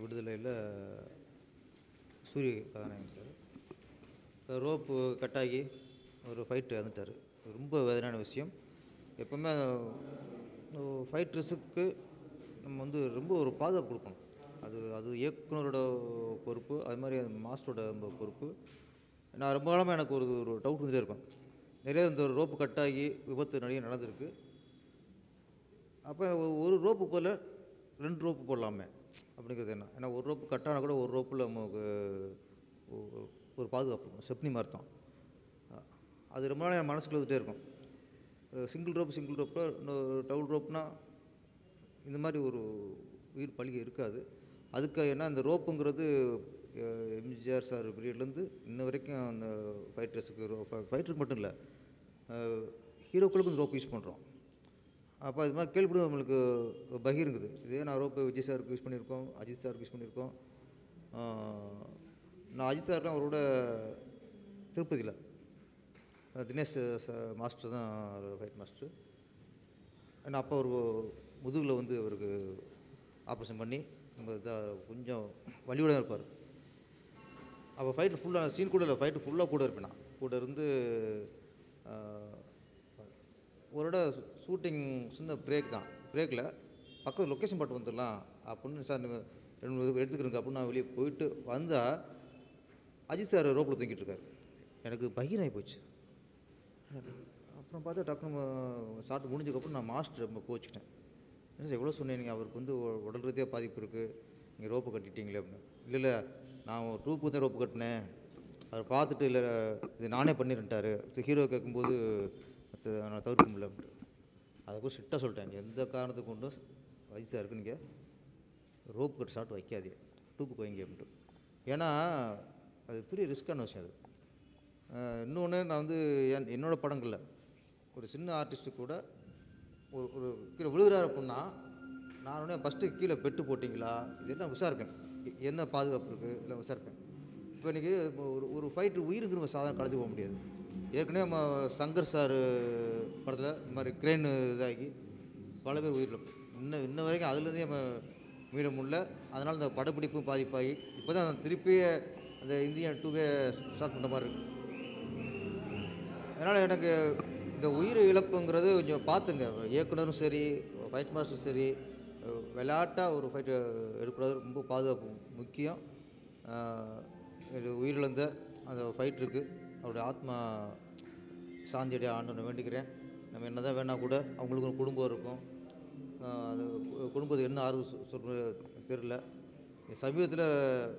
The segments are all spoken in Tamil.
விடுதலையில் சூரிய கதாநாயகன் சார் ரோப்பு கட்டாகி ஒரு ஃபைட்டு இறந்துட்டார் ரொம்ப வேதனையான விஷயம் எப்போவுமே ஃபைட்டர்ஸுக்கு நம்ம வந்து ரொம்ப ஒரு பாதுகாப்பு கொடுக்கணும் அது அது இயக்குனரோட பொறுப்பு அது மாதிரி அந்த மாஸ்டரோட ரொம்ப பொறுப்பு நான் ரொம்ப காலமாக எனக்கு ஒரு ஒரு டவுட் இருந்துகிட்டே இருக்கும் நிறைய இந்த ரோப்பு கட்டாகி விபத்து நிறைய நடந்திருக்கு அப்போ ஒரு ரோப்பு போல் ரெண்டு ரோப்பு போடலாமே அப்படிங்கிறது என்ன ஏன்னா ஒரு ரோப்பு கட்டானா கூட ஒரு ரோப்பில் நமக்கு ஒ- ஒரு பாதுகாப்பு இருக்கும் செப்னி மாதிரி தான் அ- அது ரொம்ப நாள் என் மனசுக்குள்ள இருந்துகிட்டே இருக்கும் சிங்கிள் ரோப் சிங்கிள் ரோப்பில் இன்னொரு டபுள் ரோப்னா இந்த மாதிரி ஒரு உயிர் பலிகை இருக்காது அதுக்கு ஏன்னா இந்த ரோப்புங்கிறது அஹ், எம்ஜிஆர் சார் பீரியட்லேருந்து இன்ன வரைக்கும் அந்த ஃபைட்டர்ஸுக்கு ரோ ஃபைட்டருக்கு மட்டும் இல்லை ஹீரோக்களுக்கும் இந்த ரோப் யூஸ் பண்ணுறோம் அப்போ அது மாதிரி கேள்விப்படும் நம்மளுக்கு பகிருங்குது இதே நான் ரோப்பு விஜய் சாருக்கு யூஸ் பண்ணியிருக்கோம் அஜித் சாருக்கு யூஸ் பண்ணியிருக்கோம் ஆஹ், நான் அஜித் சார்லாம் அவரோட திருப்பதியில் தினேஷ் ச- மாஸ்டர் தான் ஃபைட் மாஸ்டர் ஏன்னா அப்போ ஒரு முதுகில் வந்து அவருக்கு ஆப்ரேஷன் பண்ணி நம்ம இதாக கொஞ்சம் வலியோட இருப்பார் அப்போ ஃபைட்டு ஃபுல்லாக சீன் கூட இல்லை ஃபைட்டு ஃபுல்லாக கூட இருப்பேன் நான் கூட இருந்து ஆஹ், ஒரு இடம் ஷூட்டிங் சின்ன பிரேக் தான் பிரேக்கில் பக்கத்து லொக்கேஷன் பாட்டு வந்துடலாம் அப்படின்னு சார் நீங்க ரெண்டு மூணு எடுத்துக்கிறேங்க அப்படின்னு நான் வெளியே போயிட்டு வந்தால் அஜித் சார் ரோப்பில் தூங்கிட்டு இருக்காரு எனக்கு பகீராகி போச்சு அப்புறம் பார்த்தா டக்குனு ஷார்ட் முடிஞ்சதுக்கப்புறம் நான் மாஸ்டர் ரொம்ப கோச்சிக்கிட்டேன் என்ன சார் எவ்வளோ சொன்னேன் நீங்கள் அவருக்கு வந்து உ- உடல் ரீதியாக பாதிப்பு இருக்குது நீங்கள் ரோப்பு கட்டிட்டீங்களே அப்படின்னு இல்லை இல்லை நான் டூப்பு தான் ரோப்பு கட்டினேன் அவர் பார்த்துட்டு இல்லை இது நானே பண்ணிருன்ட்டாரு ஹீரோ கேட்கும்போது அது நான் தவிர்க்க முடியல அப்படின்ட்டு அதை கூட ஸ்ட்ரிக்டாக சொல்லிட்டேன் எந்த காரணத்துக்கு கொண்டும் வயசாக இருக்கு நீங்கள் ரோப் கட் ஷாட் வைக்காதீங்க டூப்புக்கு வைங்க அப்படின்ட்டு ஏன்னா அது பெரிய ரிஸ்க்கான விஷயம் அது இன்னொன்று நான் வந்து என் என்னோடய படங்களில் ஒரு சின்ன ஆர்டிஸ்ட்டு கூட ஒரு ஒரு கீழே விழுகிறாரு அப்படின்னா நான் உடனே ஃபஸ்ட்டு கீழே பெட்டு போட்டிங்களா இதெல்லாம் விசாரிப்பேன் எ- என்ன பாதுகாப்பு இருக்குது எல்லாம் விசாரிப்பேன் இப்போ இன்றைக்கி ஒரு ஒரு ஃபைட்டு உயிருங்கிற சாதாரண கடத்தி போக முடியாது ஏற்கனவே நம்ம சங்கர் சார் படத்தில் இந்த மாதிரி கிரேன் இதாகி பல பேர் உயிரிழப்பு இன்னும் இன்ன வரைக்கும் அதுலேருந்தே நம்ம மீட முடியல அதனால் இந்த படப்பிடிப்பும் பாதிப்பாகி இப்போ தான் திருப்பி அந்த இந்தியன் டூவே ஸ்டார்ட் பண்ணுற மாதிரி இருக்கு அதனால் எனக்கு இந்த உயிர் இழப்புங்கிறது கொஞ்சம் பார்த்துங்க இயக்குனரும் சரி ஃபைட் மாஸ்டரும் சரி விளையாட்டாக ஒரு ஃபைட்டு எடுக்கூடாது ரொம்ப பாதுகாப்பு முக்கியம் அஹ் இது உயிரிழந்த அந்த ஃபைட்டருக்கு அவருடைய ஆத்மா சாந்தியடைய ஆண்டவனை வேண்டிக்கிறேன் நம்ம என்ன தான் வேணால் கூட அவங்களுக்கு ஒரு குடும்பம் இருக்கும் அஹ் அது கு- குடும்பத்துக்கு என்ன ஆறுதல் சொல்கிறது தெரில சமீபத்தில்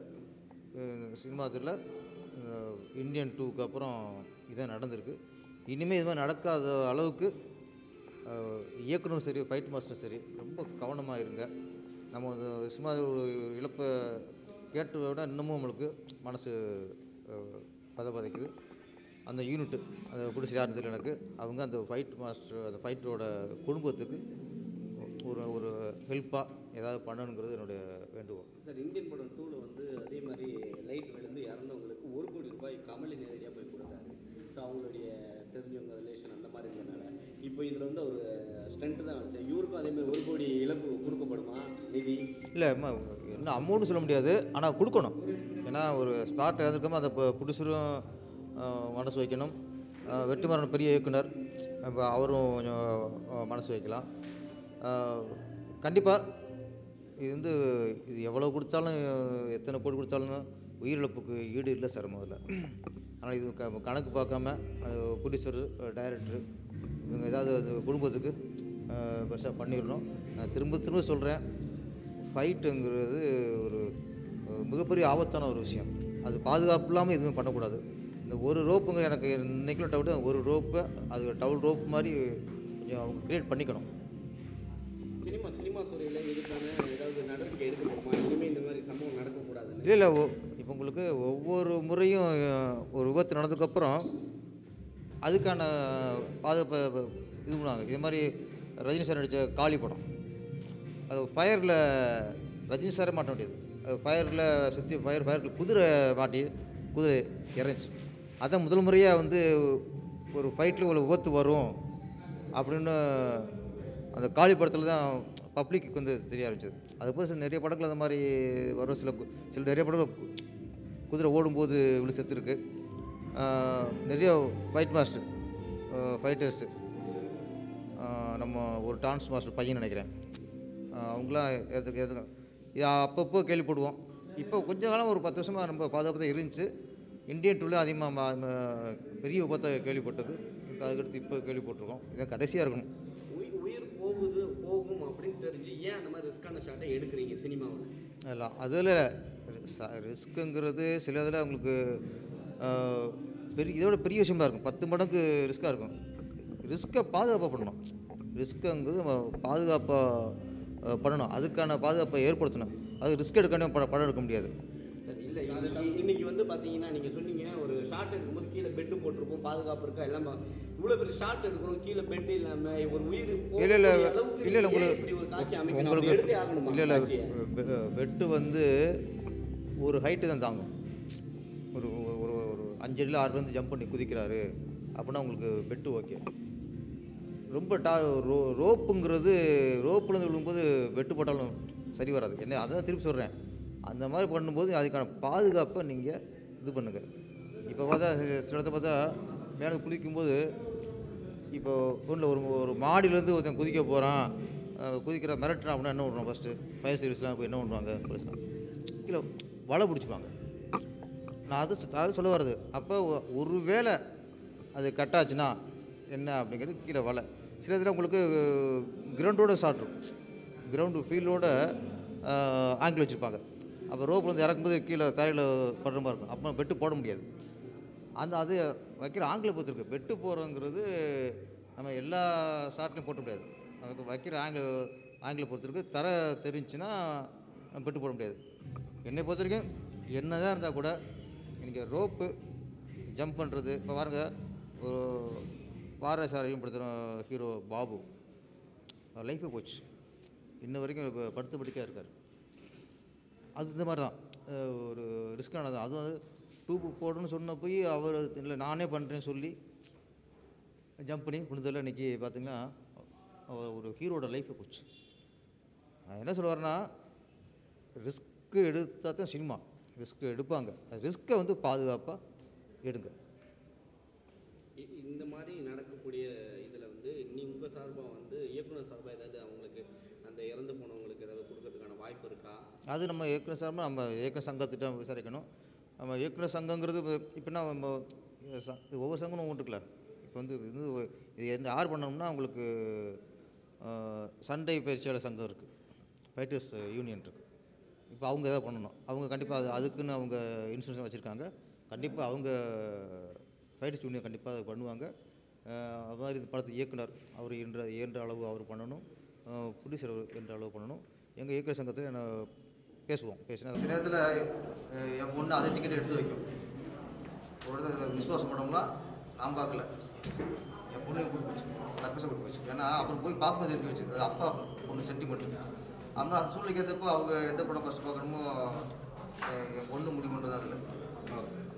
சினிமா துறையில் இந்தியன் டூக்கு அப்புறம் இதான் நடந்திருக்கு இனிமேல் இது மாதிரி நடக்காத அளவுக்கு அஹ், இயக்குனரும் சரி ஃபைட் மாஸ்டரும் சரி ரொம்ப கவனமாக இருங்க நம்ம இந்த சும்மா ஒரு இழப்பை கேட்டதை விட இன்னமும் நம்மளுக்கு மனசு அஹ், பதபதைக்குது அந்த யூனிட்டு அதை பிடிச்சி யாருன்னு தெரியல எனக்கு அவங்க அந்த ஃபைட் மாஸ்டர் அந்த ஃபைட்டரோட குடும்பத்துக்கு ஒரு ஒரு ஹெல்ப்பாக ஏதாவது பண்ணணுங்கிறது என்னுடைய வேண்டுகோள் சார் இந்தியன் படம் டூவில் வந்து அதே மாதிரி லைட் விழுந்து இறந்தவங்களுக்கு ஒரு கோடி ரூபாய் கமலி நேரடியாக போய் கொடுத்தாரு ஸோ அவங்களுடைய தெரிஞ்சவங்க ரிலேஷன் அந்த மாதிரி இருந்தனால இப்போ இதில் வந்து ஒரு ஸ்டண்ட் தான் சார் இவருக்கும் அதே மாதிரி ஒரு கோடி இழப்பு கொடுக்கப்படுமா நிதி இல்லை அம்மா, என்ன அமௌண்ட்டு சொல்ல முடியாது ஆனால் கொடுக்கணும் ஏன்னா ஒரு ஸ்பாட் இறந்துருக்கோமோ அதை ப்ரொடியூசரும் மனசு வைக்கணும் அஹ், வெற்றிமாறன் பெரிய இயக்குனர் அப்போ அவரும் கொஞ்சம் அஹ், மனசு வைக்கலாம் கண்டிப்பாக இது வந்து இது எவ்வளோ கொடுத்தாலும் எத்தனை கோடி கொடுத்தாலும் உயிரிழப்புக்கு ஈடு இல்லை சார் முதல்ல ஆனால் இது க கணக்கு பார்க்காம அது ப்ரொடியூசரு டைரக்டரு இவங்க ஏதாவது அந்த குடும்பத்துக்கு பெருசாக பண்ணிடணும் நான் திரும்ப திரும்ப சொல்கிறேன் ஃபைட்டுங்கிறது ஒரு ஒரு மிகப்பெரிய ஆபத்தான ஒரு விஷயம் அது பாதுகாப்பு இல்லாமல் எதுவுமே பண்ணக்கூடாது இந்த ஒரு ரோப்புங்க எனக்கு இன்னைக்குள்ள டவுட்டு ஒரு ரோப்பு அது டவுல் ரோப் மாதிரி கொஞ்சம் அவங்க க்ரியேட் பண்ணிக்கணும் சினிமா சினிமா துறையில் இதுக்கான ஏதாவது நடவடிக்கை எடுக்கப்படுமா இனிமேல் இந்த மாதிரி சம்பவம் நடக்கக்கூடாதுன்னு இல்லை இல்லை இப்போ உங்களுக்கு ஒவ்வொரு முறையும் அஹ், ஒரு விபத்து நடந்ததுக்கப்புறம் அதுக்கான பாதுகாப்பை இது பண்ணுவாங்க இது மாதிரி ரஜினி சார் நடித்த காளி படம் அது ஃபயரில் ரஜினி சாரே மாட்ட முடியாது அது ஃபயரில் சுற்றி ஃபயர் ஃபயருக்கு குதிரை மாட்டி குதிரை இறந்துச்சு அதான் முதல் முறையாக வந்து ஒரு ஃபைட்டில் ஒரு விபத்து வரும் அப்படின்னு அந்த காளி படத்தில் தான் பப்ளிக்கு வந்து தெரிய ஆரம்பிச்சது அதுபோல் சில நிறைய படங்கள் அந்த மாதிரி வரும் சில கு- சில நிறைய படங்கள் கு- குதிரை ஓடும்போது இவ்வளோ செத்துருக்கு ஆஹ் நிறைய ஃபைட் மாஸ்டர் ஃபைட்டர்ஸு நம்ம ஒரு டான்ஸ் மாஸ்டர் பையன் நினைக்கிறேன் ஆஹ் அவங்களாம் எதுக்கு எதுக்கு இது அப்பப்போ கேள்விப்படுவோம் இப்போ கொஞ்ச காலம் ஒரு பத்து வருஷமாக ரொம்ப பாதுகாப்பு தான் இருந்துச்சு இந்தியன் டூவில் அதிகமாக பெரிய விபத்தை கேள்விப்பட்டது இப்போ அதுக்கடுத்து இப்போ கேள்விப்பட்டிருக்கோம் இதான் கடைசியாக இருக்கணும் உயிர் உயிர் போகுது போகும் அப்படின்னு தெரிஞ்சு ஏன் அந்த மாதிரி ரிஸ்கான ஷாட்டை எடுக்கிறீங்க சினிமாவில் அதெல்லாம் அதில் ரிஸ்க்குங்கிறது சில இதில் உங்களுக்கு ஆஹ், பெரிய இதோட பெரிய விஷயமா இருக்கும் பத்து மடங்கு ரிஸ்க்காக இருக்கும் ரிஸ்க்கை பாதுகாப்பாக பண்ணணும் ரிஸ்க்குங்கிறது நம்ம பாதுகாப்பாக பண்ணணும் அதுக்கான பாதுகாப்பை ஏற்படுத்தணும் அது ரிஸ்க் எடுக்காம படம் படம் எடுக்க முடியாது சரி இல்லை இன்னைக்கு வந்து பார்த்தீங்கன்னா நீங்கள் சொன்னீங்க ஒரு ஷாட் எடுக்கும்போது கீழே பெட்டு போட்டிருப்போம் பாதுகாப்பு இருக்கா எல்லாம் இவ்வளோ பெரிய ஷாட் எடுக்கிறோம் கீழே பெட் இல்லாமல் ஒரு உயிர் இல்லை இல்லை போகக்கூடிய அளவுக்கு இல்லை இல்லை ஏன் உங்களுக்கு இப்படி ஒரு காட்சி அமைக்கணும் உங்களுக்கு அப்படி எடுத்தே ஆகணுமா இல்லை இல்லை காட்சியை? பெட்டு வந்து ஒரு ஹைட்டு தான் தாங்கும் ஒரு ஒரு- ஒரு ஒரு அஞ்சு அடியில் ஆறு வந்து ஜம்ப் பண்ணி குதிக்கிறாரு அப்படின்னா உங்களுக்கு பெட்டு ஓகே ரொம்ப டா ரோ ரோப்புங்கிறது ரோப்புலேருந்து விழும்போது வெட்டு போட்டாலும் சரி வராது என்ன அதான் திருப்பி சொல்கிறேன் அந்த மாதிரி பண்ணும்போது அதுக்கான பாதுகாப்பை நீங்கள் இது பண்ணுங்கள் இப்போ பார்த்தா சில- சில இடத்த பார்த்தா மேலே குதிக்கும்போது இப்போ ஒன்றில் ஒரு ஒரு மாடியிலேருந்து ஒருத்தன் குதிக்க போகிறான் குதிக்கிற மிரட்டுறான் அப்படின்னா என்ன பண்ணுறோம் ஃபஸ்ட்டு ஃபயர் சர்வீஸ்லாம் போய் என்ன பண்ணுவாங்க போலீஸ்லாம் கீழே வலை பிடிச்சிப்பாங்க நான் அது சொ- அது சொல்ல வர்றது அப்போ ஒ- ஒரு வேளை அது கட்டாச்சுன்னா என்ன அப்படிங்கிறது கீழே வலை சில இதில் உங்களுக்கு கிரவுண்டோட சாட்டும் கிரவுண்டு ஃபீல்டோட ஆங்கிள் வச்சுருப்பாங்க அப்போ ரோப்பில் வந்து இறக்கும்போது கீழே தரையில் படுற மாதிரி இருக்கும் அப்போ பெட்டு போட முடியாது அந்த அது வைக்கிற ஆங்கிளை பொறுத்திருக்கு பெட்டு போடுறோங்கிறது நம்ம எல்லா ஷாட்லையும் போட்ட முடியாது நமக்கு வைக்கிற ஆங்கிள் ஆங்கிளை பொறுத்திருக்கு தர தெரிஞ்சுன்னா நம்ம பெட்டு போட முடியாது என்னை பொறுத்த வரைக்கும் என்ன தான் இருந்தால் கூட இன்றைக்கி ரோப்பு ஜம்ப் பண்ணுறது இப்போ பாருங்க ஒரு பாரசார் அறிமுகப்படுத்துகிற ஹீரோ பாபு லைஃபே போச்சு இன்ன வரைக்கும் இப்போ படுத்த படுக்கையாக இருக்கார் அது இந்த மாதிரி தான் அஹ் ஒரு ரிஸ்க்கானது அதுவும் அது டூப்பு போடணும்னு சொன்ன போய் அவர் இல்லை நானே பண்ணுறேன்னு சொல்லி ஜம்ப் பண்ணி விழுந்ததில் இன்றைக்கி பார்த்தீங்கன்னா அவர் ஒரு ஹீரோட லைஃபை போச்சு நான் என்ன சொல்ல வரேன்னா ரிஸ்க்கு எடுத்தால் தான் சினிமா ரிஸ்க் எடுப்பாங்க ரிஸ்க்கை வந்து பாதுகாப்பாக எடுங்க இ- இந்த மாதிரி நடக்கக்கூடிய இதில் வந்து நீ உங்கள் சார்பாக வந்து இயக்குனர் சார்பாக ஏதாவது அவங்களுக்கு அந்த இறந்து போனவங்களுக்கு ஏதாவது கொடுக்கறதுக்கான வாய்ப்பு இருக்கா அது நம்ம இயக்குனர் சார்பாக நம்ம இயக்குனர் சங்கத்திட்ட விசாரிக்கணும் நம்ம இயக்குனர் சங்கங்கிறது இப்போ என்ன நம்ம ச- இது ஒவ்வொரு சங்கமும் ஒன்று இருக்குல்ல இப்போ வந்து இது ஒ- இது எந்த யார் பண்ணணும்னா உங்களுக்கு அஹ், சண்டை பயிற்சியாளர் சங்கம் இருக்குது ஃபைட்டர்ஸ் யூனியன் இருக்குது இப்போ அவங்க எதாவது பண்ணணும் அவங்க கண்டிப்பாக அது அதுக்குன்னு அவங்க இன்சூரன்ஸ் வச்சுருக்காங்க கண்டிப்பாக அவங்க ஃபைட்டர்ஸ் யூனியன் கண்டிப்பாக அதை பண்ணுவாங்க அஹ், அது மாதிரி இந்த படத்து இயக்குனர் அவர் என்ற இயன்ற அளவு அவர் பண்ணணும் ப்ரொடியூசர் என்ற அளவு பண்ணணும் எங்கள் இயக்குனர் சங்கத்தில் நான் பேசுவோம் பேசினா சில நேரத்தில் என் பொண்ணு அதே டிக்கெட் எடுத்து வைக்கும் ஒரு இடத்துல விசுவாசம் பண்ணோம்னா நான் பார்க்கல என் பொண்ணு கொடுத்து வச்சு தற்பசம் கொடுத்து வச்சு ஏன்னா அப்புறம் போய் பார்க்கும்போது இருக்கு வச்சு அது அப்பா பொண்ணு சென்டிமெண்ட் ஆனால் அந்த சூழ்நிலைக்கு ஏற்றப்போ அவங்க எந்த படம் ஃபஸ்ட்டு பார்க்கணுமோ அஹ் என் பொண்ணு முடிவு பண்ணுறது அதில்